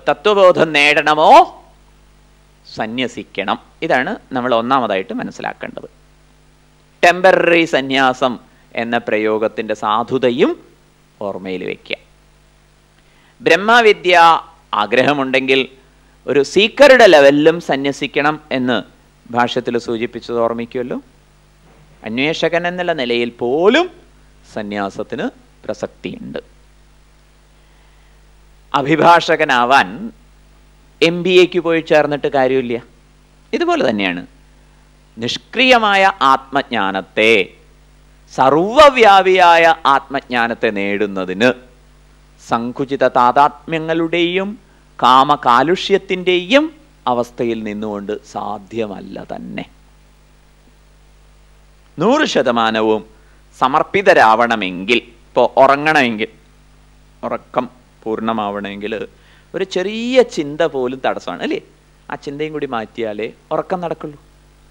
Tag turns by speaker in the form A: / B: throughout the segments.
A: തത്വബോധം നേടണമോ സന്യസിക്കണം ഇതാണ് നമ്മൾ ഒന്നാമതായിട്ട് മനസ്സിലാക്കേണ്ടത് ടെമ്പററി സന്യാസം എന്ന പ്രയോഗത്തിൻ്റെ സാധുതയും ഓർമ്മയിൽ വയ്ക്കുക ബ്രഹ്മവിദ്യ ആഗ്രഹമുണ്ടെങ്കിൽ ഒരു സീക്കറുടെ ലെവലിലും സന്യസിക്കണം എന്ന് ഭാഷ്യത്തിൽ സൂചിപ്പിച്ചത് ഓർമ്മിക്കുമല്ലോ അന്വേഷകൻ എന്നുള്ള നിലയിൽ പോലും സന്യാസത്തിന് പ്രസക്തിയുണ്ട് അഭിഭാഷകനാവാൻ എം ബി എക്ക് പോയി ചേർന്നിട്ട് കാര്യമില്ല ഇതുപോലെ തന്നെയാണ് നിഷ്ക്രിയമായ ആത്മജ്ഞാനത്തെ സർവവ്യാപിയായ ആത്മജ്ഞാനത്തെ നേടുന്നതിന് സങ്കുചിത താതാത്മ്യങ്ങളുടെയും കാമകാലുഷ്യത്തിൻ്റെയും അവസ്ഥയിൽ നിന്നുകൊണ്ട് സാധ്യമല്ല തന്നെ നൂറ് ശതമാനവും സമർപ്പിതരാവണമെങ്കിൽ ഇപ്പോൾ ഉറങ്ങണമെങ്കിൽ ഉറക്കം പൂർണ്ണമാവണമെങ്കിൽ ഒരു ചെറിയ ചിന്ത പോലും തടസ്സമാണ് അല്ലേ ആ ചിന്തയും കൂടി മാറ്റിയാലേ ഉറക്കം നടക്കുള്ളൂ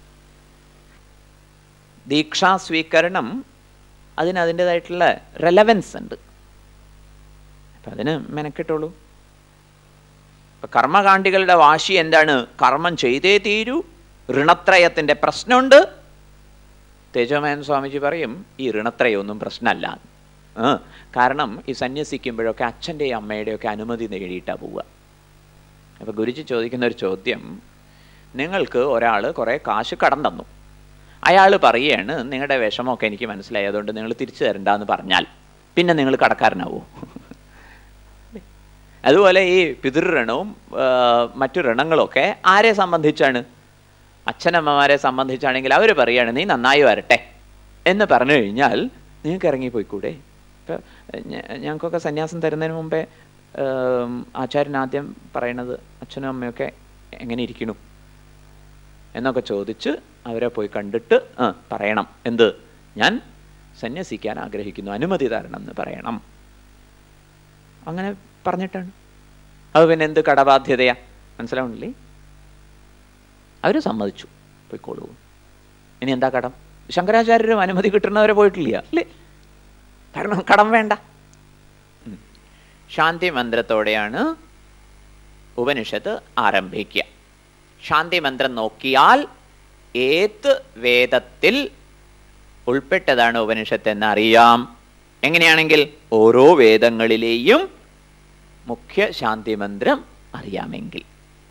A: ദീക്ഷാ സ്വീകരണം അതിന് അതിൻ്റെതായിട്ടുള്ള റെലവൻസ് ഉണ്ട് അപ്പം അതിന് മെനക്കെട്ടുള്ളൂ ഇപ്പം കർമ്മകാണ്ഡികളുടെ വാശി എന്താണ് കർമ്മം ചെയ്തേ തീരൂ ഋണത്രയത്തിൻ്റെ പ്രശ്നമുണ്ട് തേജോമയൻ സ്വാമിജി പറയും ഈ ഋണത്രയൊന്നും പ്രശ്നമല്ല ആ കാരണം ഈ സന്യസിക്കുമ്പോഴൊക്കെ അച്ഛൻ്റെയും അമ്മയുടെയൊക്കെ അനുമതി നേടിയിട്ടാണ് പോവുക അപ്പോൾ ഗുരുജി ചോദിക്കുന്ന ഒരു ചോദ്യം നിങ്ങൾക്ക് ഒരാൾ കുറേ കാശ് കടം തന്നു അയാൾ പറയുകയാണ് നിങ്ങളുടെ വിഷമമൊക്കെ എനിക്ക് മനസ്സിലായി അതുകൊണ്ട് നിങ്ങൾ തിരിച്ചു തരണ്ടെന്ന് പറഞ്ഞാൽ പിന്നെ നിങ്ങൾ കടക്കാരനാവോ അതുപോലെ ഈ പിതൃഋണവും മറ്റു ഋണങ്ങളൊക്കെ ആരെ സംബന്ധിച്ചാണ് അച്ഛനമ്മമാരെ സംബന്ധിച്ചാണെങ്കിൽ അവർ പറയാണ് നീ നന്നായി വരട്ടെ എന്ന് പറഞ്ഞു കഴിഞ്ഞാൽ നിങ്ങൾക്ക് ഇറങ്ങിപ്പോയിക്കൂടെ ഇപ്പം ഞങ്ങൾക്കൊക്കെ സന്യാസം തരുന്നതിന് മുമ്പേ ആചാര്യൻ ആദ്യം പറയണത് അച്ഛനും അമ്മയൊക്കെ എങ്ങനെ ഇരിക്കണു എന്നൊക്കെ ചോദിച്ച് അവരെ പോയി കണ്ടിട്ട് ആ പറയണം എന്ത് ഞാൻ സന്യസിക്കാൻ ആഗ്രഹിക്കുന്നു അനുമതി തരണം എന്ന് പറയണം അങ്ങനെ പറഞ്ഞിട്ടാണ് അത് പിന്നെ എന്ത് കടബാധ്യതയാ മനസ്സിലാവണില്ലേ അവർ സമ്മതിച്ചു പോയിക്കോളൂ ഇനി എന്താ കടം ശങ്കരാചാര്യരും അനുമതി കിട്ടുന്നവരെ പോയിട്ടില്ല അല്ലേ കാരണം കടം വേണ്ട ശാന്തി മന്ത്രത്തോടെയാണ് ഉപനിഷത്ത് ആരംഭിക്കുക ശാന്തി മന്ത്രം നോക്കിയാൽ ഏത് വേദത്തിൽ ഉൾപ്പെട്ടതാണ് ഉപനിഷത്ത് എന്ന് അറിയാം എങ്ങനെയാണെങ്കിൽ ഓരോ വേദങ്ങളിലെയും മുഖ്യ ശാന്തി മന്ത്രം അറിയാമെങ്കിൽ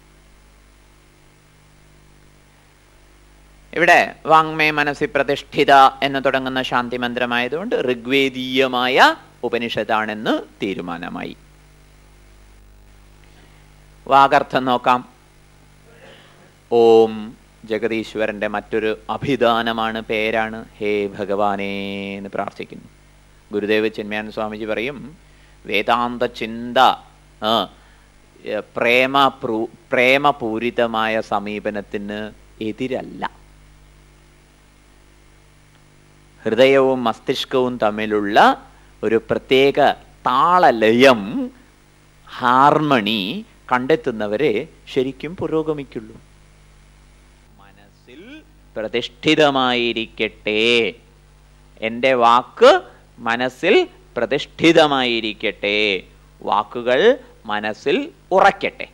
A: ഇവിടെ വാങ്മേ മനസ്സി പ്രതിഷ്ഠിത എന്ന് തുടങ്ങുന്ന ശാന്തി മന്ത്രമായതുകൊണ്ട് ഋഗ്വേദീയമായ ഉപനിഷത്താണെന്ന് തീരുമാനമായി വാഗർത്ഥം നോക്കാം ഓം ജഗതീശ്വരന്റെ മറ്റൊരു അഭിദാനമാണ് പേരാണ് ഹേ ഭഗവാനേ എന്ന് പ്രാർത്ഥിക്കുന്നു ഗുരുദേവ് ചിന്മയാൻ സ്വാമിജി പറയും വേദാന്ത ചിന്ത ആ, ഏ, പ്രേമ പ്രൂ- പ്രേമപൂരിതമായ സമീപനത്തിന് എതിരല്ല ഹൃദയവും മസ്തിഷ്കവും തമ്മിലുള്ള ഒരു പ്രത്യേക താളലയം ഹാർമണി കണ്ടെത്തുന്നവരെ ശരിക്കും പുരോഗമിക്കുള്ളൂ മനസ്സിൽ പ്രതിഷ്ഠിതമായിരിക്കട്ടെ എൻ്റെ വാക്ക് മനസ്സിൽ പ്രതിഷ്ഠിതമായിരിക്കട്ടെ വാക്കുകൾ മനസ്സിൽ ഉറയ്ക്കട്ടെ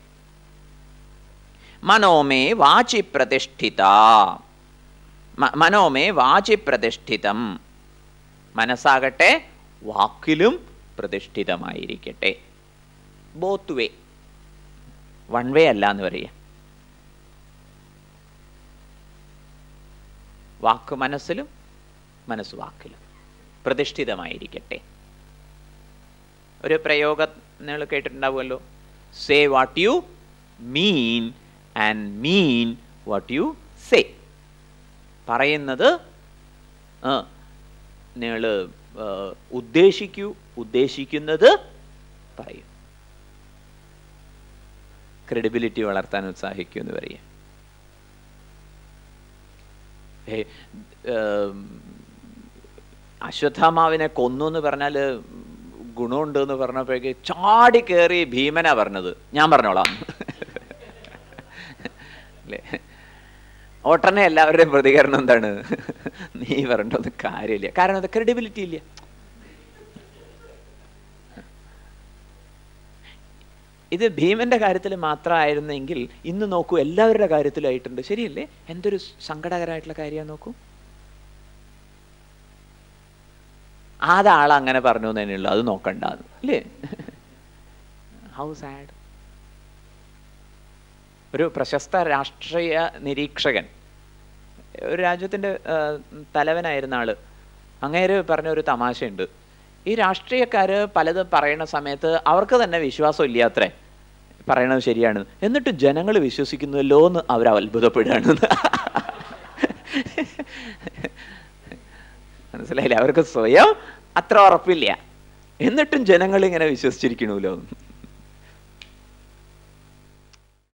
A: മനോമേ വാചി പ്രതിഷ്ഠിത മ- മനോമേ വാചി പ്രതിഷ്ഠിതം മനസ്സാകട്ടെ വാക്കിലും പ്രതിഷ്ഠിതമായിരിക്കട്ടെ ബോത്ത് വേ വൺ വേ അല്ല എന്ന് പറയുക വാക്ക് മനസ്സിലും മനസ്സ് വാക്കിലും പ്രതിഷ്ഠിതമായിരിക്കട്ടെ ഒരു പ്രയോഗം നിങ്ങൾ കേട്ടിട്ടുണ്ടാവുമല്ലോ say what you mean and mean what you say പറയുന്നത് നിങ്ങൾ ഉദ്ദേശിക്കൂ ഉദ്ദേശിക്കുന്നത് പറയൂ ക്രെഡിബിലിറ്റി വളർത്താൻ ഉത്സാഹിക്കൂ എന്ന് പറയുക ഏ, ഏം, അശ്വത്ഥാമാവിനെ കൊന്നു എന്ന് പറഞ്ഞാൽ ഗുണമുണ്ട് എന്ന് പറഞ്ഞപ്പോഴേക്ക് ചാടി കയറി ഭീമനാ പറഞ്ഞത് ഞാൻ പറഞ്ഞോളാം അല്ലേ ഉടനെ എല്ലാവരുടെയും പ്രതികരണം എന്താണ് നീ പറഞ്ഞൊന്നും കാര്യമില്ല കാരണം അത് ക്രെഡിബിലിറ്റി ഇല്ല ഇത് ഭീമന്റെ കാര്യത്തിൽ മാത്രമായിരുന്നെങ്കിൽ ഇന്ന് നോക്കൂ എല്ലാവരുടെ കാര്യത്തിലായിട്ടുണ്ട് ശരിയല്ലേ എന്തൊരു സങ്കടകരമായിട്ടുള്ള കാര്യം നോക്കൂ അതാൾ അങ്ങനെ പറഞ്ഞു തന്നെയുള്ളൂ അത് നോക്കണ്ട അല്ലേ ഹൗ സാഡ് ഒരു പ്രശസ്ത രാഷ്ട്രീയ നിരീക്ഷകൻ ഒരു രാജ്യത്തിൻ്റെ തലവനായിരുന്ന ആള് അങ്ങേര് പറഞ്ഞ ഒരു തമാശയുണ്ട് ഈ രാഷ്ട്രീയക്കാര് പലതും പറയുന്ന സമയത്ത് അവർക്ക് തന്നെ വിശ്വാസം ഇല്ലാത്രേ പറയണത് ശരിയാണ് എന്നിട്ട് ജനങ്ങൾ വിശ്വസിക്കുന്നുവല്ലോ എന്ന് അവർ അത്ഭുതപ്പെടുകയാണ് മനസ്സിലായില്ലേ അവർക്ക് സ്വയം അത്ര ഉറപ്പില്ല എന്നിട്ടും ജനങ്ങൾ ഇങ്ങനെ വിശ്വസിച്ചിരിക്കണമല്ലോ